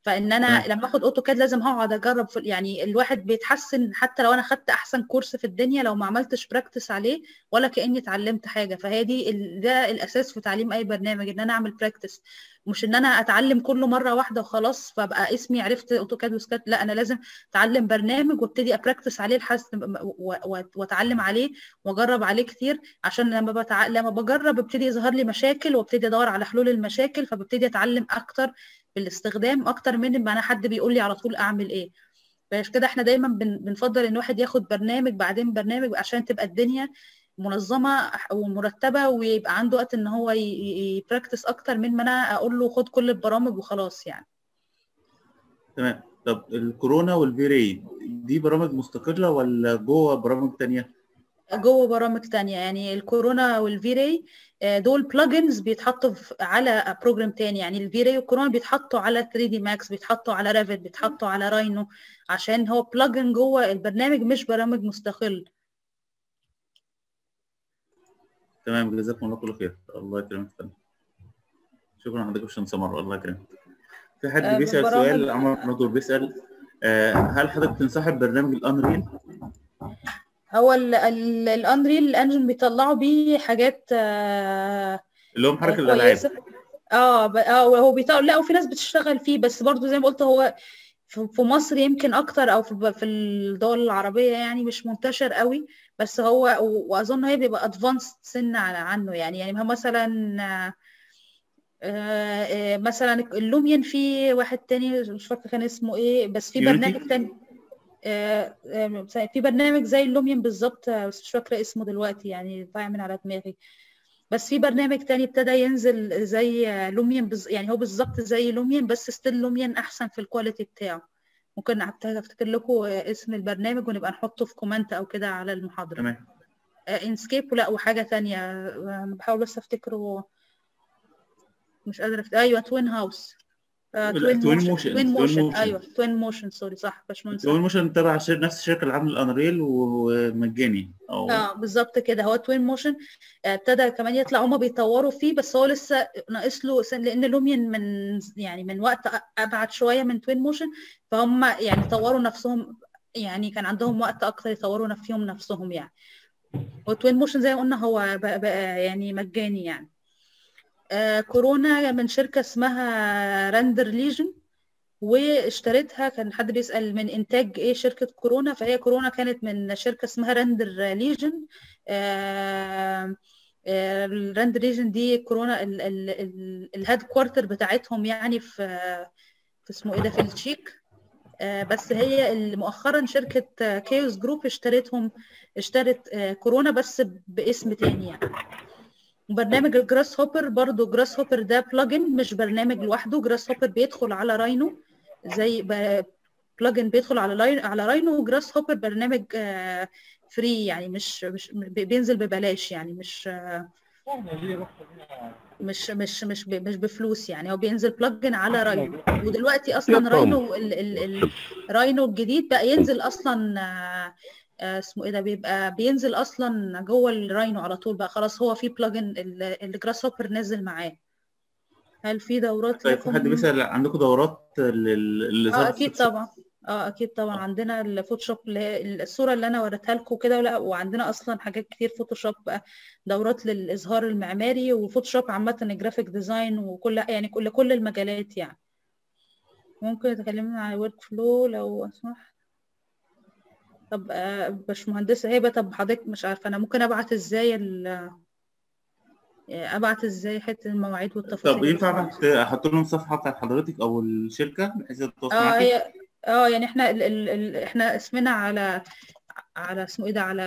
فان انا تمام. لما اخد اوتوكاد لازم هقعد اجرب في يعني الواحد بيتحسن حتى لو انا خدت احسن كورس في الدنيا لو ما عملتش براكتس عليه ولا كاني اتعلمت حاجه فهي دي ال- ده الاساس في تعليم اي برنامج ان انا اعمل براكتس مش ان انا اتعلم كله مره واحده وخلاص فابقى اسمي عرفت اوتوكاد وسكات لا انا لازم اتعلم برنامج وابتدي ابراكتس عليه لحد و- و- واتعلم عليه واجرب عليه كتير عشان لما بتع... لما بجرب ابتدي يظهر لي مشاكل وابتدي ادور على حلول المشاكل فببتدي اتعلم اكتر بالاستخدام اكتر من ما انا حد بيقول لي على طول اعمل ايه فعشان كده احنا دايما بن... بنفضل ان واحد ياخد برنامج بعدين برنامج عشان تبقى الدنيا منظمه ومرتبه ويبقى عنده وقت ان هو يبراكتس اكتر من ما انا اقول له خد كل البرامج وخلاص يعني تمام طب الكورونا والفيري دي برامج مستقله ولا جوه برامج تانية؟ جوه برامج تانية يعني الكورونا والفيري آه، دول بلجنز بيتحطوا في- على بروجرام تاني يعني الفيري والكورونا بيتحطوا على 3 دي ماكس بيتحطوا على ريفت بيتحطوا على راينو عشان هو بلجن جوه البرنامج مش برامج مستقل تمام جزاكم الله كل خير الله يكرمك يا فندم. شكرا لحضرتك يا باشمهندس سمر الله يكرمك في حد آه، بيسال بالبرامج- سؤال عمر ناطور بيسال آه، هل حضرتك تنصحب برنامج الانريل؟ هو الانريل انجن بيطلعوا بيه حاجات آه، اللي هو محرك الالعاب كويسه اه ب- اه هو بيطلع لا وفي ناس بتشتغل فيه بس برضو زي ما قلت هو في في مصر يمكن اكتر او في في الدول العربيه يعني مش منتشر قوي بس هو و- واظن هي بيبقى ادفانسد سن على عنه يعني يعني هو مثلا آه، آه، مثلا اللوميان في واحد تاني مش فاكره كان اسمه ايه بس في Unity؟ برنامج تاني آه، آه، في برنامج زي اللوميان بالظبط آه، بس مش فاكره اسمه دلوقتي يعني ضايع من على دماغي بس في برنامج تاني ابتدى ينزل زي لوميان بز... يعني هو بالظبط زي لوميان بس ستيل لوميان احسن في الكواليتي بتاعه ممكن أبت- افتكر لكم اسم البرنامج ونبقى نحطه في كومنت او كده على المحاضره تمام انسكيب ولا وحاجه تانية انا بحاول بس افتكره مش قادره افتكر ايوه توين هاوس لا، Twin Motion. توين Twin موشن Motion. ايوه توين موشن سوري صح باشمهندس هو موشن تبع شر... نفس الشركه اللي عامله الانريل ومجاني او اه بالظبط كده هو توين موشن ابتدى كمان يطلع هما بيطوروا فيه بس هو لسه ناقص له سن لان لوميان من يعني من وقت أ- ابعد شويه من توين موشن فهم يعني طوروا نفسهم يعني كان عندهم وقت اكتر يطوروا نف- فيهم نفسهم يعني وتوين موشن زي ما قلنا هو بقى بقى يعني مجاني يعني آه كورونا من شركه اسمها راندر ليجن واشتريتها كان حد بيسأل من إنتاج إيه شركة كورونا فهي كورونا كانت من شركة اسمها راندر ليجن الراندر ليجن دي كورونا ال- ال- ال- الهيد كوارتر بتاعتهم يعني في في اسمه إيه ده في التشيك آه، بس هي اللي مؤخرا شركة كيوس جروب اشترتهم اشترت آه، كورونا بس باسم تاني يعني برنامج الجراس هوبر برضو جراس هوبر ده بلجن مش برنامج لوحده جراس هوبر بيدخل على راينو زي بلجن بيدخل على لاين على راينو وجراس هوبر برنامج فري يعني مش مش بي- بينزل ببلاش يعني مش آه، مش مش مش ب- مش بفلوس يعني هو بينزل بلجن على راينو ودلوقتي اصلا راينو ال ال ال راينو الجديد بقى ينزل اصلا آه، آه، اسمه ايه ده بيبقى بينزل اصلا جوه الراينو على طول بقى خلاص هو في بلجن الجراس هوبر نازل معاه هل في دورات طيب في حد لكم؟ بيسال عندكم دورات لل اه اكيد طبعا اه اكيد طبعا عندنا الفوتوشوب اللي هي الصوره اللي انا وريتها لكم كده ولا وعندنا اصلا حاجات كتير فوتوشوب بقى دورات للاظهار المعماري وفوتوشوب عامه الجرافيك ديزاين وكل يعني كل كل المجالات يعني ممكن تكلمنا عن الورك فلو لو اسمح طب آه، باشمهندسة هبة طب حضرتك مش عارفة أنا ممكن أبعت إزاي ال أبعت إزاي حتة المواعيد والتفاصيل طب ينفع ابعت احط لهم صفحه بتاعت حضرتك او الشركه بحيث يتواصلوا اه معاكي هي اه يعني احنا ال... ال... ال... احنا اسمنا على على اسمه ايه ده على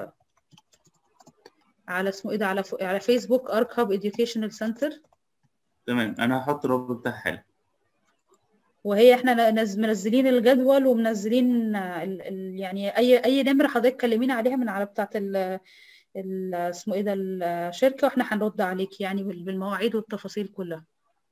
على اسمه ايه ده على ف... على فيسبوك ارك هاب اديوكيشنال سنتر تمام انا هحط الرابط بتاعها حالا وهي احنا نز... منزلين الجدول ومنزلين ال... ال... يعني اي اي نمره حضرتك كلمينا عليها من على بتاعه ال... ال... اسمه ايه ده الشركه واحنا هنرد عليك يعني بال- بالمواعيد والتفاصيل كلها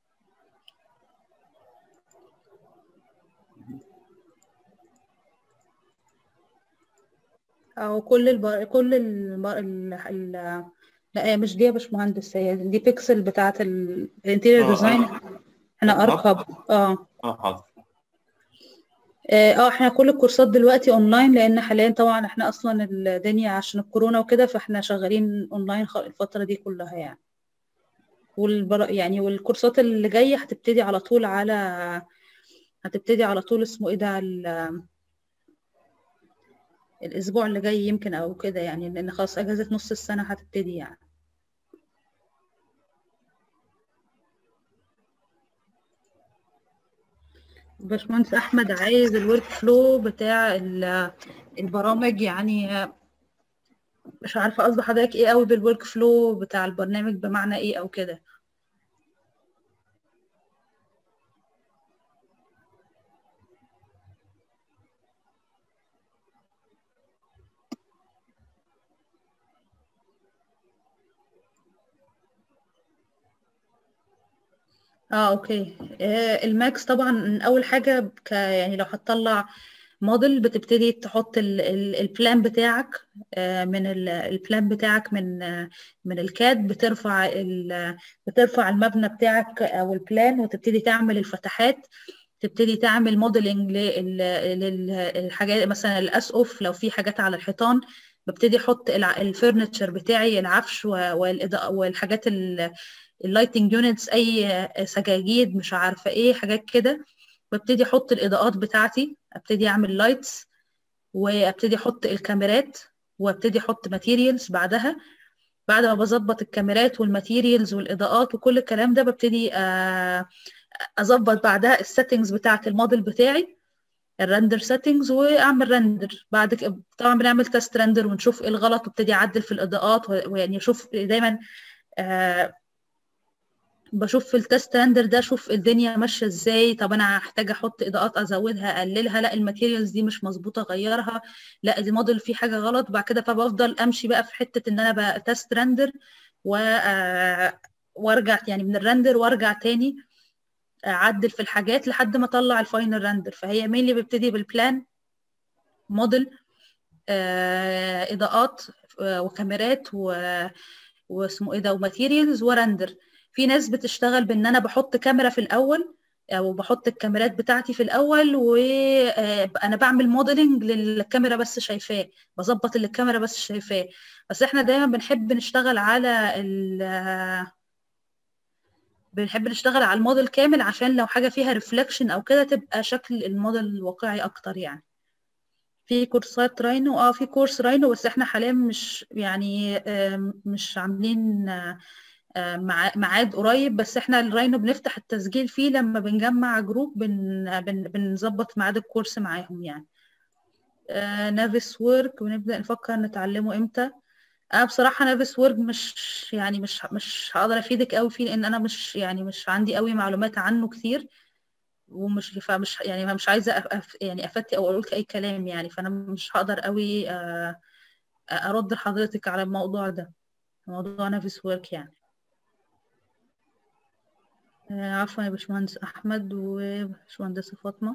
او كل الب... كل الب... ال... ال... لا هي مش دي يا باشمهندس هي دي بيكسل بتاعه الانتيريور آه، ديزاين آه. احنا طب ارك هاب اه اه حاضر اه آه، احنا كل الكورسات دلوقتي اونلاين لان حاليا طبعا احنا اصلا الدنيا عشان الكورونا وكده فاحنا شغالين اونلاين خ- الفترة دي كلها يعني والبر... يعني والكورسات اللي جاية هتبتدي على طول على هتبتدي على طول اسمه ايه ده ال- الاسبوع اللي جاي يمكن او كده يعني لان خلاص اجازة نص السنة هتبتدي يعني باشمهندس احمد عايز الورك فلو بتاع ال- البرامج يعني مش عارفة قصد حضرتك ايه قوي بالورك فلو بتاع البرنامج بمعنى ايه او كده اه اوكي آه الماكس طبعا اول حاجه ك يعني لو هتطلع موديل بتبتدي تحط ال- ال- البلان بتاعك آه من ال- البلان بتاعك من آه من الكاد بترفع ال- بترفع المبنى بتاعك او البلان وتبتدي تعمل الفتحات تبتدي تعمل موديلنج للحاجات مثلا الاسقف لو في حاجات على الحيطان ببتدي احط الفurniture بتاعي العفش و- والإضاءة والحاجات ال- اللايتنج يونتس اي سجاجيد مش عارفه ايه حاجات كده ببتدي احط الاضاءات بتاعتي ابتدي اعمل لايتس وابتدي احط الكاميرات وابتدي احط ماتيريالز بعدها بعد ما بظبط الكاميرات والماتيريالز والاضاءات وكل الكلام ده ببتدي آه، اظبط بعدها السيتنجز بتاعه الموديل بتاعي الرندر سيتنجز واعمل رندر بعد كده طبعا بنعمل تيست رندر ونشوف ايه الغلط وابتدي اعدل في الاضاءات و- ويعني اشوف دايما آه بشوف في التست رندر ده اشوف الدنيا ماشيه ازاي طب انا هحتاج احط اضاءات ازودها اقللها لا الماتيريالز دي مش مظبوطه اغيرها لا دي موديل فيه حاجه غلط بعد كده فبفضل امشي بقى في حته ان انا بقى تست رندر و آه، وارجع يعني من الرندر وارجع تاني اعدل في الحاجات لحد ما اطلع الفاينل رندر فهي مين اللي بيبتدي بالبلان موديل آه، اضاءات آه، وكاميرات و... واسمه ايه ده وماتيريالز ورندر في ناس بتشتغل بان انا بحط كاميرا في الاول او بحط الكاميرات بتاعتي في الاول وانا بعمل موديلنج للكاميرا بس شايفاه بظبط اللي الكاميرا بس شايفاه بس احنا دايما بنحب نشتغل على ال بنحب نشتغل على الموديل كامل عشان لو حاجة فيها ريفلكشن او كده تبقى شكل الموديل واقعي اكتر يعني في كورسات راينو اه في كورس راينو بس احنا حاليا مش يعني آم، مش عاملين آه، آه، مع- ميعاد قريب بس احنا الراينو بنفتح التسجيل فيه لما بنجمع جروب بن بن بنظبط ميعاد الكورس معاهم يعني آه، نافيس وورك ونبدأ نفكر نتعلمه امتى انا بصراحة نافيس وورك مش يعني مش مش هقدر افيدك قوي فيه لان انا مش يعني مش عندي قوي معلومات عنه كتير ومش فمش يعني مش عايزه أف أف- يعني افتي او اقول لك اي كلام يعني فانا مش هقدر قوي آه، ارد لحضرتك على الموضوع ده موضوع نافيس وورك يعني آه، عفوا يا باشمهندس احمد وباشمهندسه فاطمه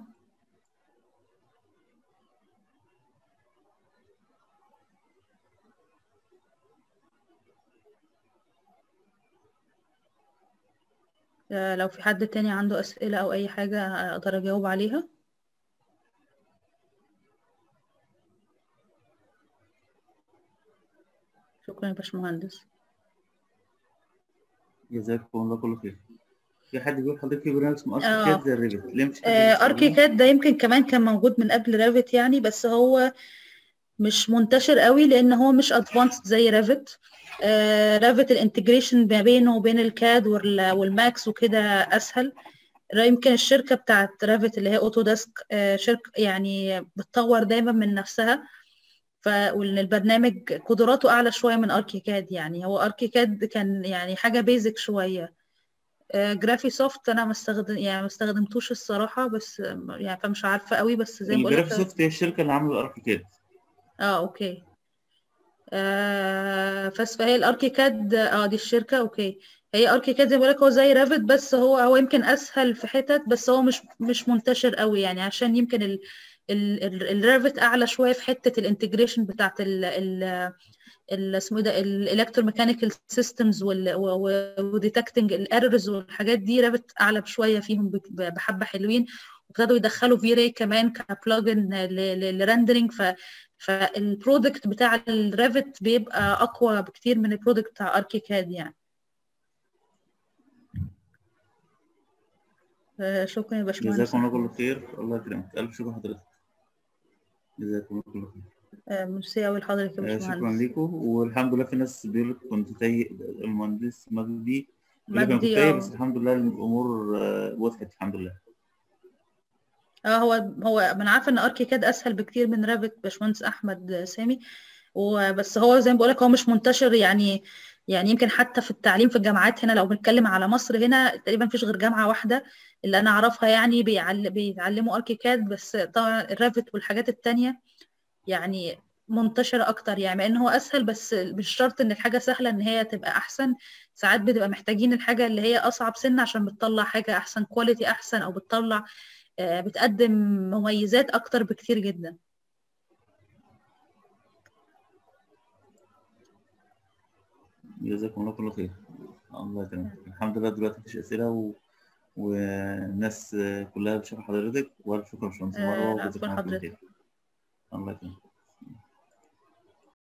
آه، لو في حد تاني عنده اسئله او اي حاجه اقدر اجاوب عليها شكرا يا باشمهندس جزاكم الله كل خير في حد بيقول حضرتك في برنامج اسمه آه. اركيكاد زي الريفت ليه مش آه، اركيكاد ده يمكن كمان كان موجود من قبل رافت يعني بس هو مش منتشر قوي لان هو مش ادفانسد زي رافت رافت الانتجريشن ما بينه وبين الكاد وال- والماكس وكده اسهل يمكن الشركه بتاعت رافت اللي هي اوتوديسك شركه يعني بتطور دايما من نفسها ف وان البرنامج قدراته اعلى شويه من اركيكاد يعني هو اركيكاد كان يعني حاجه بيزك شويه جرافي سوفت انا ما استخدم يعني ما استخدمتوش الصراحه بس آه، يعني فمش عارفه قوي بس زي ما بقول الجرافيك لك سوفت هي الشركه اللي عامله الاركيكاد اه اوكي آه بس فهي الاركيكاد اه دي الشركه اوكي هي اركيكاد زي ما بقول لك هو زي رافت بس هو هو يمكن اسهل في حتت بس هو مش مش منتشر قوي يعني عشان يمكن ال ال ال- الرافت اعلى شويه في حته الانتجريشن بتاعت ال ال ال- اسمه ايه ده الالكتروميكانيكال سيستمز وديتكتنج الايرورز والحاجات دي رافت اعلى بشويه فيهم بك- بحبه حلوين ابتدوا يدخلوا في راي كمان كبلجن للرندرنج ف فالبرودكت بتاع الريفت بيبقى اقوى بكتير من البرودكت بتاع اركيكاد يعني آه، شكرا يا باشمهندس جزاكم الله كل خير الله يكرمك الف شكر حضرتك جزاكم الله كل خير آه، ميرسي قوي لحضرتك يا آه، شكرا باشمهندس لكم والحمد لله في ناس بيقول لك كنت تايه المهندس مجدي بيقول لك انا كنت مجدي تايه اه بس الحمد لله الامور آه، وضحت الحمد لله اه هو هو انا عارفه ان اركيكاد اسهل بكتير من رافت باشمهندس احمد سامي وبس هو زي ما بقول لك هو مش منتشر يعني يعني يمكن حتى في التعليم في الجامعات هنا لو بنتكلم على مصر هنا تقريبا مفيش غير جامعه واحده اللي انا اعرفها يعني بيعل... بيتعلموا اركيكاد بس طبعا الرافت والحاجات التانية يعني منتشرة أكتر يعني مع إن هو أسهل بس مش شرط إن الحاجة سهلة إن هي تبقى أحسن ساعات بتبقى محتاجين الحاجة اللي هي أصعب سنة عشان بتطلع حاجة أحسن كواليتي أحسن أو بتطلع آه، بتقدم مميزات أكتر بكتير جدا جزاكم الله كل خير الله يكرمك الحمد لله دلوقتي مفيش اسئله و... والناس آه، كلها بتشوف حضرتك والف شكر يا باشمهندس آه، مروه العفو وجزاكم الله كل لحضرتك. خير الله يكرمك